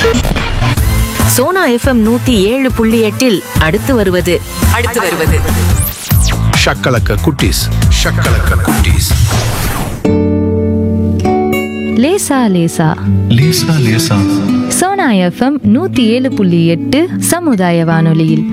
Sona FM நூத்தி ஏழு புள்ளி எட்டில் அடுத்து வருவது அடுத்து வருவது ஷக்கலக்க குட்டீஸ் ஷக்கலக்க குட்டீஸ் லேசா லேசா லேசா லேசா சோனா எஃப்எம் நூத்தி ஏழு புள்ளி எட்டு சமுதாய வானொலியில்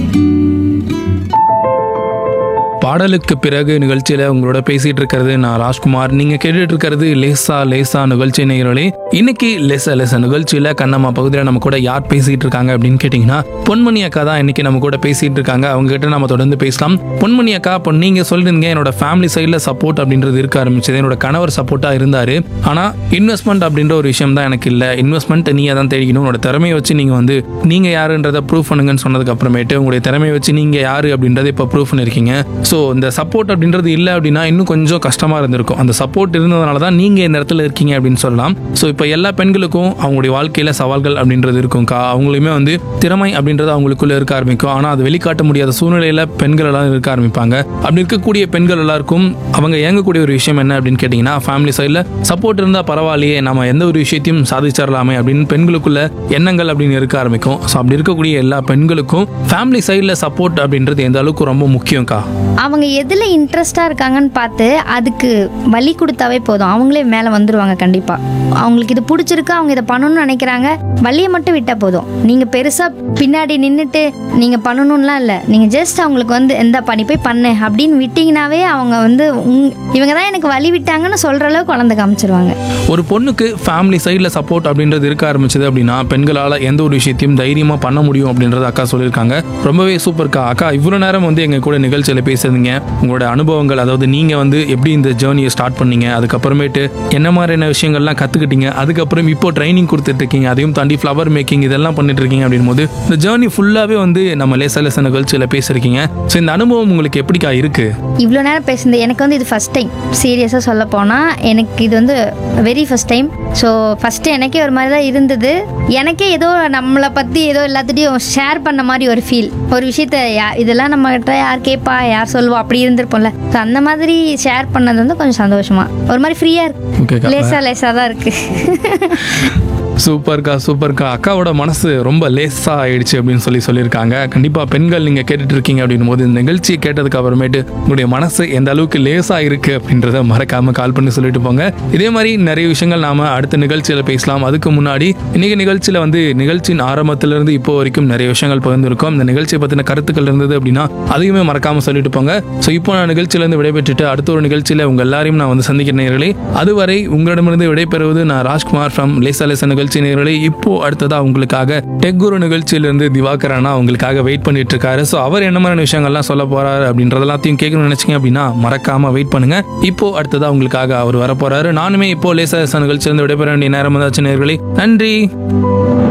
பாடலுக்கு பிறகு நிகழ்ச்சியில உங்களோட பேசிட்டு இருக்கிறது நான் ராஜ்குமார் நீங்க கேட்டுட்டு இருக்கிறது லேசா லேசா நிகழ்ச்சி நேயர்களே இன்னைக்கு லேசா லேசா நிகழ்ச்சியில கண்ணம்மா பகுதியில் நம்ம கூட யார் பேசிட்டு இருக்காங்க அப்படின்னு கேட்டீங்கன்னா பொன்மணி அக்கா தான் இன்னைக்கு நம்ம கூட பேசிட்டு இருக்காங்க அவங்க கிட்ட நம்ம தொடர்ந்து பேசலாம் பொன்மணி அக்கா இப்போ நீங்க சொல்றீங்க என்னோட ஃபேமிலி சைடில் சப்போர்ட் அப்படின்றது இருக்க ஆரம்பிச்சது என்னோட கணவர் சப்போர்ட்டா இருந்தாரு ஆனா இன்வெஸ்ட்மெண்ட் அப்படின்ற ஒரு விஷயம் தான் எனக்கு இல்லை இன்வெஸ்ட்மெண்ட் நீங்க தான் தேடிக்கணும் உங்களோட திறமையை வச்சு நீங்க வந்து நீங்க யாருன்றதை ப்ரூவ் பண்ணுங்கன்னு சொன்னதுக்கு அப்புறமேட்டு உங்களுடைய திறமையை வச்சு நீங்க யாரு அப்படின்றத இப்போ ப்ரூவ் பண்ணிருக்கீங்க ஸோ இந்த சப்போர்ட் அப்படின்றது இல்லை அப்படின்னா இன்னும் கொஞ்சம் கஷ்டமா இருந்திருக்கும் அந்த சப்போர்ட் இருந்ததுனால தான் நீங்க இந்த இடத்துல இருக்கீங்க அப்படின்னு சொல்லலாம் ஸோ இப்போ எல்லா பெண்களுக்கும் அவங்களுடைய வாழ்க்கையில சவால்கள் அப்படின்றது இருக்கும்க்கா அவங்களுமே வந்து திறமை அப்படின்றது அவங்களுக்குள்ள இருக்க ஆரம்பிக்கும் ஆனால் அது வெளிக்காட்ட முடியாத சூழ்நிலையில பெண்கள் எல்லாம் இருக்க ஆரம்பிப்பாங்க அப்படி இருக்கக்கூடிய பெண்கள் எல்லாருக்கும் அவங்க இயங்கக்கூடிய ஒரு விஷயம் என்ன அப்படின்னு கேட்டிங்கன்னா ஃபேமிலி சைடில் சப்போர்ட் இருந்தால் பரவாயில்லையே நம்ம எந்த ஒரு விஷயத்தையும் சாதிச்சிடலாமே அப்படின்னு பெண்களுக்குள்ள எண்ணங்கள் அப்படின்னு இருக்க ஆரம்பிக்கும் ஸோ அப்படி இருக்கக்கூடிய எல்லா பெண்களுக்கும் ஃபேமிலி சைடில் சப்போர்ட் அப்படின்றது எந்த அளவுக்கு ரொம்ப முக்கியம்க்கா அவங்க எதில் இன்ட்ரெஸ்டாக இருக்காங்கன்னு பார்த்து அதுக்கு வழி கொடுத்தாவே போதும் அவங்களே மேலே வந்துடுவாங்க கண்டிப்பாக அவங்களுக்கு இது பிடிச்சிருக்கு அவங்க இதை பண்ணணும்னு நினைக்கிறாங்க வழியை மட்டும் விட்டால் போதும் நீங்கள் பெருசாக பின்னாடி நின்றுட்டு நீங்கள் பண்ணணும்லாம் இல்லை நீங்கள் ஜஸ்ட் அவங்களுக்கு வந்து எந்த பண்ணி போய் பண்ணு அப்படின்னு விட்டிங்கனாவே அவங்க வந்து உங் இவங்க தான் எனக்கு வழி விட்டாங்கன்னு சொல்கிற அளவுக்கு குழந்தை காமிச்சிருவாங்க ஒரு பொண்ணுக்கு ஃபேமிலி சைடில் சப்போர்ட் அப்படின்றது இருக்க ஆரம்பிச்சது அப்படின்னா பெண்களால் எந்த ஒரு விஷயத்தையும் தைரியமாக பண்ண முடியும் அப்படின்றத அக்கா சொல்லியிருக்காங்க ரொம்பவே சூப்பர்க்கா அக்கா இவ்வளோ நேரம் வந்து எங்கள் கூட நிகழ்ச்சியில் பேசுறீங்க உங்களோட அனுபவங்கள் அதாவது நீங்கள் வந்து எப்படி இந்த ஜேர்னியை ஸ்டார்ட் பண்ணீங்க அதுக்கப்புறமேட்டு என்ன மாதிரியான விஷயங்கள்லாம் கற்றுக்கிட்டீங்க அதுக்கப்புறம் இப்போ ட்ரைனிங் கொடுத்துட்டு இருக்கீங்க அதையும் தாண்டி ஃப்ளவர் மேக்கிங் இதெல்லாம் பண்ணிட்டு இருக்கீங்க அப்படின் போது இந்த ஜேர்னி ஃபுல்லாகவே வந்து நம்ம லேச லேச நிகழ்ச்சியில் பேசியிருக்கீங்க ஸோ இந்த அனுபவம் உங்களுக்கு எப்படிக்கா இருக்கு இவ்வளோ நேரம் பேசுனது எனக்கு வந்து இது ஃபஸ்ட் டைம் சீரியஸாக சொல்ல போனால் எனக்கு இது வந்து very first time so first எனக்கே ஒரு மாதிரி தான் இருந்தது எனக்கே ஏதோ நம்மளை பற்றி ஏதோ எல்லாத்துட்டையும் ஷேர் பண்ண மாதிரி ஒரு ஃபீல் ஒரு விஷயத்த யா இதெல்லாம் நம்மகிட்ட யார் கேட்பா யார் சொல்லுவா அப்படி இருந்திருப்போம்ல ஸோ அந்த மாதிரி ஷேர் பண்ணது வந்து கொஞ்சம் சந்தோஷமா ஒரு மாதிரி ஃப்ரீயாக Okay, இருக்கு அக்கா. லேசாக லேசாக தான் இருக்குது சூப்பர்க்கா சூப்பர்க்கா அக்காவோட மனசு ரொம்ப லேசா ஆயிடுச்சு அப்படின்னு சொல்லி சொல்லியிருக்காங்க கண்டிப்பா பெண்கள் நீங்க கேட்டுட்டு இருக்கீங்க அப்படின்னும் போது இந்த நிகழ்ச்சியை கேட்டதுக்கு அப்புறமேட்டு உங்களுடைய மனசு எந்த அளவுக்கு லேசா இருக்கு அப்படின்றத மறக்காம கால் பண்ணி சொல்லிட்டு போங்க இதே மாதிரி நிறைய விஷயங்கள் நாம அடுத்த நிகழ்ச்சியில பேசலாம் அதுக்கு முன்னாடி இன்னைக்கு நிகழ்ச்சியில வந்து நிகழ்ச்சியின் ஆரம்பத்துல இருந்து இப்போ வரைக்கும் நிறைய விஷயங்கள் பகிர்ந்துருக்கோம் இந்த நிகழ்ச்சியை பத்தின கருத்துக்கள் இருந்தது அப்படின்னா அதையுமே மறக்காம சொல்லிட்டு போங்க ஸோ இப்போ நான் நிகழ்ச்சியில இருந்து விடைபெற்றுட்டு அடுத்த ஒரு நிகழ்ச்சியில உங்க எல்லாரையும் நான் வந்து சந்திக்கிற நேர்களே அதுவரை உங்களிடமிருந்து விடைபெறுவது நான் ராஜ்குமார் ஃப்ரம் லேசா லேசா நிகழ்ச்சி நேர்களே இப்போ அடுத்ததா உங்களுக்காக டெக் குரு நிகழ்ச்சியிலிருந்து திவாகரனா உங்களுக்காக வெயிட் பண்ணிட்டு இருக்காரு ஸோ அவர் என்ன மாதிரியான விஷயங்கள்லாம் சொல்ல போறாரு அப்படின்றது எல்லாத்தையும் கேட்கணும்னு நினைச்சீங்க அப்படின்னா மறக்காம வெயிட் பண்ணுங்க இப்போ அடுத்ததா உங்களுக்காக அவர் வரப்போறாரு நானுமே இப்போ லேசா லேசா நிகழ்ச்சியிலிருந்து விடைபெற வேண்டிய நேரம் வந்தாச்சு நேர்களே நன்றி